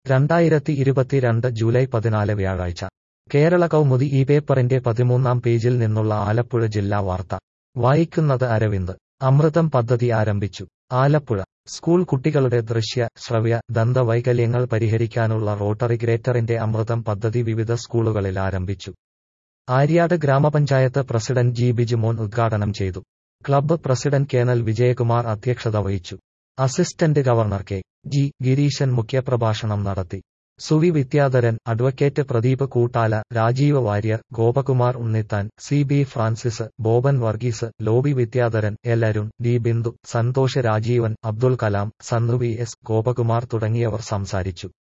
രണ്ടായിരത്തി ഇരുപത്തിരണ്ട് ജൂലൈ പതിനാല് വ്യാഴാഴ്ച കേരള കൗമുദി ഈ പേപ്പറിന്റെ പതിമൂന്നാം പേജിൽ നിന്നുള്ള ആലപ്പുഴ ജില്ലാ വാർത്ത വായിക്കുന്നത് അരവിന്ദ് അമൃതം പദ്ധതി ആരംഭിച്ചു ആലപ്പുഴ സ്കൂൾ കുട്ടികളുടെ ദൃശ്യ ശ്രവ്യ ദന്തവൈകല്യങ്ങൾ പരിഹരിക്കാനുള്ള റോട്ടറി ഗ്രേറ്ററിന്റെ അമൃതം പദ്ധതി വിവിധ സ്കൂളുകളിൽ ആരംഭിച്ചു ആര്യാട് ഗ്രാമപഞ്ചായത്ത് പ്രസിഡന്റ് ജി ബിജുമോൻ ഉദ്ഘാടനം ചെയ്തു ക്ലബ്ബ് പ്രസിഡന്റ് കേണൽ വിജയകുമാർ അധ്യക്ഷത വഹിച്ചു assistant governor K G Gireeshan മുഖ്യപ്രഭാഷണം നടത്തി Suvi Vidyadharan advocate Pradeep Koottala Rajeev Warrier Gopakumar Unnithan C B Francis Boban Varghese Lobi Vidyadharan L Arun D Bindu Santhosh Rajeevan Abdul Kalam Sannu V S Gopakumar തുടങ്ങിയവർ സംസാരിച്ചു